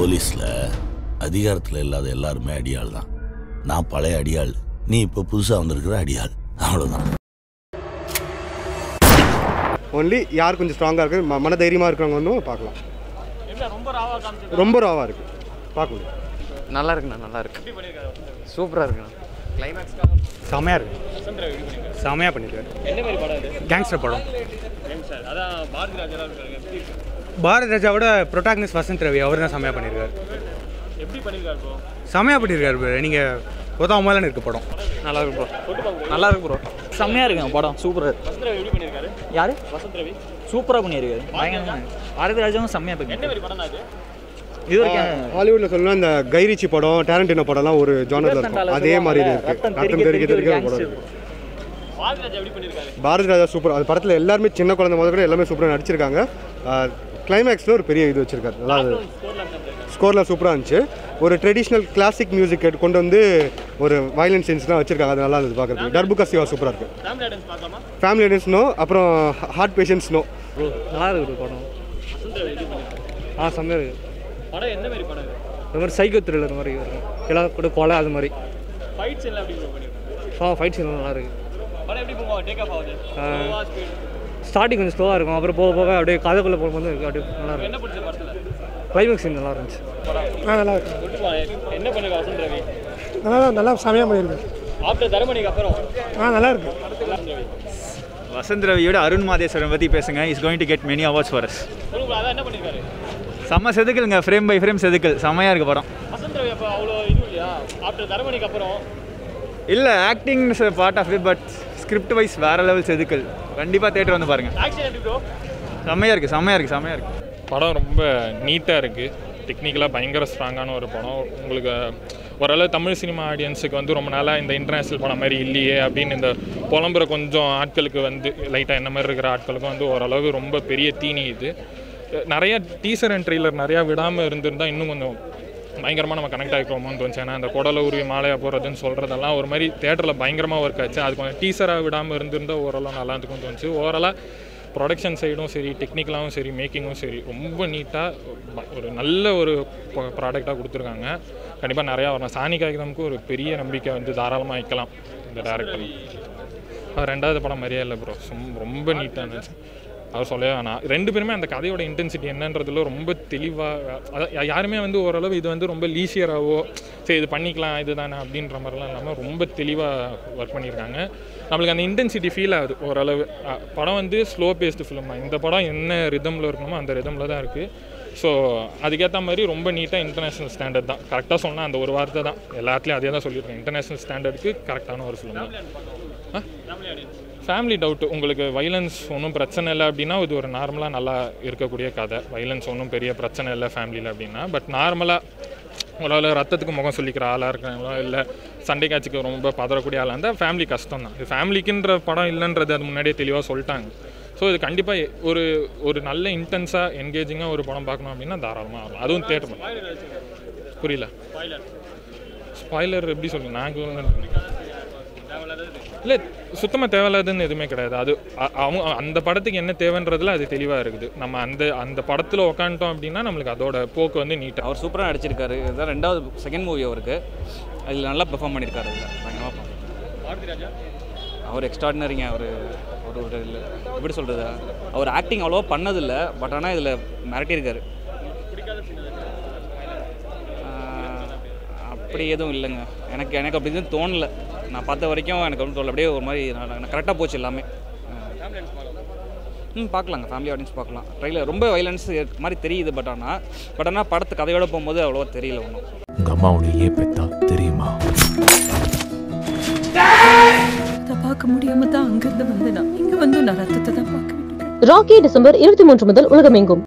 போலீஸில் அதிகாரத்தில் இல்லாத எல்லாருமே அடியாள் தான் நான் பழைய அடியாள் நீ இப்போ புதுசாக வந்திருக்கிற அடியாள் அவ்வளோதான் ஒன்லி யார் கொஞ்சம் ஸ்ட்ராங்காக இருக்குது ம மன தைரியமாக இருக்கிறவங்க வந்து பார்க்கலாம் ரொம்ப ராவாக இருக்குது பார்க்க முடியும் நல்லா இருக்குண்ணா நல்லா இருக்கு சூப்பராக இருக்குண்ணா செமையாக இருக்கு செமையாக பண்ணியிருக்காரு என்ன மாதிரி படம் இது கேங்ஸ்டர் படம் சார் அதான் பாரதி ராஜா இருக்காரு பாரத் ராஜாவோட ப்ரொட்டாகனிஸ்ட் வசந்த் ரவி அவர் தான் செமையாக பண்ணியிருக்காரு எப்படி பண்ணியிருக்காரு ப்ரோ செமையாக பண்ணியிருக்காரு bro. நீங்கள் உதவாமலாம் இருக்கு படம் நல்லா இருக்கு ப்ரோ நல்லா இருக்கு ப்ரோ செம்மையாக இருக்குங்க படம் சூப்பராக வசந்த் ரவி எப்படி பண்ணியிருக்காரு யார் வசந்த் ரவி சூப்பராக பண்ணியிருக்காரு பயங்கரமாக பாரதி ராஜாவும் செம்மையாக என்ன பண்ணி மாதிரி படம் தான் இது இது வரைக்கும் ஹாலிவுட்டில் சொல்லணும்னா இந்த கைரிச்சி படம் டேரண்டினோ படம்லாம் ஒரு ஜானரில் இருக்கும் அதே மாதிரி இது இருக்குது ரத்தம் ரத்தம் தெறிக்க தெரிக்க தெறிக்க தெரிக்க ஒரு படம் gangster. இருக்கு பாரதி ராஜா எப்படி பண்ணியிருக்காரு பாரதி ராஜா சூப்பர் அந்த படத்தில் எல்லாருமே சின்ன குழந்தை முதல் கூட எல்லாமே சூப்பராக நடிச்சிருக்காங்க கிளைமேக்ஸில் ஒரு பெரிய இது வச்சிருக்காரு நல்லா ஸ்கோர்லாம் சூப்பராக இருந்துச்சு ஒரு ட்ரெடிஷ்னல் கிளாசிக் மியூசிக் கொண்டு வந்து ஒரு வயலன்ஸ் சீன்ஸ்லாம் வச்சிருக்காங்க அது நல்லா இருந்தது பார்க்குறதுக்கு டர்புகா சிவா சூப்பராக இருக்குது ஃபேமிலி ஆடியன்ஸ் பார்க்கலாமா ஃபேமிலி ஆடியன்ஸ் நோ அப்புறம் ஹார்ட் பேஷன்ஸ் நோ நல்லா இருக்கு படம் வசந்த் ரவி எப்படி பண்ணியிருக்காரு ஆ செம்மையாக இருக்கு படம் என்ன மாதிரி படம் இது இந்த மாதிரி சைக்கோ த்ரில்லர் மாதிரி இருக்கும் எல்லாம் கூட கொலை அது மாதிரி ஃபைட்ஸ் எல்லாம் எப்படி ப்ரோ பண்ணியிருக்காரு ஆ ஃபைட் சீன் நல்லா இருக்கு படம் எப்படி போகும் டேக் ஆஃப் ஆகுது Slow-ஆ, speed? ஸ்டார்டிங் கொஞ்சம் ஸ்லோவாக இருக்கும் அப்புறம் போக போக அப்படியே கதைக்குள்ளே போகும்போது அப்படியே நல்லா இருக்கும் என்ன பிடிச்ச படத்தில் கிளைமேக்ஸ் சீன் நல்லா இருந்துச்சு ஆ நல்லா இருக்கு கொண்டு போ என்ன பண்ணிருக்கா வசந்த் ரவி நல்லா நல்லா செமையாக பண்ணியிருக்கு ஆஃப்டர் தரமணிக்கு அப்புறம் ஆ நல்லா இருக்கு வசந்த் ரவி வசந்த் ரவியோட அருண் மாதேஸ்வரன் பற்றி பேசுங்க is going to get many awards for us சொல்லுங்க அதான் என்ன பண்ணியிருக்காரு செம்ம செதுக்கலுங்க ஃப்ரேம் பை ஃப்ரேம் செதுக்கல் செம்மையாக இருக்கு படம் வசந்த் ரவி அப்போ அவ்வளோ இது இல்லையா ஆஃப்டர் தரமணிக்கு அப்புறம் இல்லை acting part of it but script wise வேறு லெவல் செதுக்கல் கண்டிப்பாக தேட்டர் வந்து பாருங்கள் ஆக்ஷன் எப்படி ப்ரோ செம்மையாக இருக்குது செம்மையாக இருக்குது செம்மையாக இருக்குது படம் ரொம்ப நீட்டாக இருக்குது டெக்னிக்கலாக பயங்கர ஸ்ட்ராங்கான ஒரு படம் உங்களுக்கு ஓரளவு தமிழ் சினிமா ஆடியன்ஸுக்கு வந்து ரொம்ப நாளாக இந்த இன்டர்நேஷ்னல் படம் மாதிரி இல்லையே அப்படின்னு இந்த புலம்புற கொஞ்சம் ஆட்களுக்கு வந்து லைட்டாக என்ன மாதிரி இருக்கிற ஆட்களுக்கும் வந்து ஓரளவு ரொம்ப பெரிய தீனி இது நிறைய டீசர் அண்ட் ட்ரெய்லர் நிறையா விடாமல் இருந்திருந்தால் இன்னும் கொஞ்சம் பயங்கரமாக நம்ம கனெக்ட் ஆகிக்கிறோமோன்னு தோணுச்சு ஏன்னா அந்த குடலை உருவி மாலையாக போகிறதுன்னு சொல்கிறதெல்லாம் ஒரு மாதிரி தேட்டரில் பயங்கரமாக ஒர்க் ஆச்சு அது கொஞ்சம் டீசராக விடாமல் இருந்திருந்தால் ஓரளவு நல்லா இருந்துக்கும் தோணுச்சு ஓவராலாக ப்ரொடக்ஷன் சைடும் சரி டெக்னிக்கலாகவும் சரி மேக்கிங்கும் சரி ரொம்ப நீட்டாக ஒரு நல்ல ஒரு ப்ராடக்டாக கொடுத்துருக்காங்க கண்டிப்பாக நிறையா வரணும் சாணி காகிதமுக்கு ஒரு பெரிய நம்பிக்கை வந்து தாராளமாக வைக்கலாம் இந்த டேரக்டர் அது ரெண்டாவது படம் மாதிரியே இல்லை ப்ரோ ரொம்ப நீட்டாக இருந்துச்சு அவர் சொல்லவே வேணாம் ரெண்டு பேருமே அந்த கதையோட இன்டென்சிட்டி என்னன்றதுல ரொம்ப தெளிவாக யாருமே வந்து ஓரளவு இது வந்து ரொம்ப லீசியராகவோ சரி இது பண்ணிக்கலாம் இதுதானே அப்படின்ற மாதிரிலாம் இல்லாமல் ரொம்ப தெளிவாக ஒர்க் பண்ணியிருக்காங்க நம்மளுக்கு அந்த இன்டென்சிட்டி ஃபீல் ஆகுது ஓரளவு அஹ், படம் வந்து ஸ்லோ பேஸ்டு ஃபிலிம் தான் இந்த படம் என்ன ரிதமில் இருக்கணுமோ அந்த ரிதமில் தான் இருக்குது ஸோ அதுக்கேற்ற மாதிரி ரொம்ப நீட்டாக இன்டர்நேஷ்னல் ஸ்டாண்டர்ட் தான் கரெக்டாக சொன்னால் அந்த ஒரு வார்த்தை தான் எல்லாத்துலேயும் அதே தான் சொல்லியிருக்கேன் இன்டர்நேஷ்னல் ஸ்டாண்டர்டுக்கு கரெக்டான ஒரு ஃபிலிம் தான் ஃபேமிலி டவுட் உங்களுக்கு வைலன்ஸ் ஒன்றும் பிரச்சனை இல்லை அப்படின்னா இது ஒரு நார்மலாக நல்லா இருக்கக்கூடிய கதை வைலன்ஸ் ஒன்றும் பெரிய பிரச்சனை இல்லை ஃபேமிலியில் அப்படின்னா பட் நார்மலாக உங்களால் ரத்தத்துக்கு முகம் சொல்லிக்கிற ஆளாக இருக்காங்களோ இல்லை சண்டை காட்சிக்கு ரொம்ப பதறக்கூடிய ஆளாக இருந்தால் ஃபேமிலி கஷ்டம் தான் இது ஃபேமிலிக்குன்ற படம் இல்லைன்றது அது முன்னாடியே தெளிவாக சொல்லிட்டாங்க ஸோ இது கண்டிப்பாக ஒரு ஒரு நல்ல இன்டென்ஸாக என்கேஜிங்காக ஒரு படம் பார்க்கணும் அப்படின்னா தாராளமாக வரலாம் அதுவும் தேட்டர் புரியல ஸ்பாய்லர் எப்படி சொல்லுங்க நான் இல்லை சுத்தமாக தேவையில்லாதுன்னு எதுவுமே கிடையாது அது அ- அவங்க அந்த படத்துக்கு என்ன தேவைன்றதுல அது தெளிவாக இருக்குது நம்ம அந்த அந்த படத்தில் உக்காந்துட்டோம் அப்படின்னா நம்மளுக்கு அதோட போக்கு வந்து நீட்டாக அவர் சூப்பராக நடிச்சிருக்காரு இதுதான் ரெண்டாவது செகண்ட் மூவி அவருக்கு அதில் நல்லா பெர்ஃபார்ம் பண்ணியிருக்காரு அதில் பயங்கரமாக பாரதி ராஜா அவர் எக்ஸ்ட்ராடினரிங்க அவர் ஒரு ஒரு இல்ல- எப்படி சொல்கிறது அவர் ஆக்டிங் அவ்வளோவா பண்ணதில்லை பட் ஆனால் இதில் மிரட்டியிருக்காரு ஆஹ், அப்படி எதுவும் இல்லைங்க எனக்கு எனக்கு அப்படி எதுவும் தோணலை நான் பார்த்த வரைக்கும் எனக்கு ஒன்றும் தோணல அப்படியே ஒரு மாதிரி கரெக்டாக போச்சு எல்லாமே ம் பார்க்கலாங்க ஃபேமிலி ஆடியன்ஸ் பார்க்கலாம் ட்ரெயிலர் ரொம்ப வைலன்ஸ் மாதிரி தெரியுது பட் ஆனால் பட் ஆனால் படத்து கதையோட போகும்போது அவ்வளோவா தெரியல ஒன்றும் உங்க அம்மா உன்னை ஏன் பெத்தா தெரியுமா அதை பார்க்க முடியாம தான் அங்கிருந்து வந்து நான் இங்க வந்து நான் ரத்தத்தை தான் பார்க்க வேண்டியது ராக்கி டிசம்பர் இருபத்தி மூன்று முதல் உலகமெங்கும்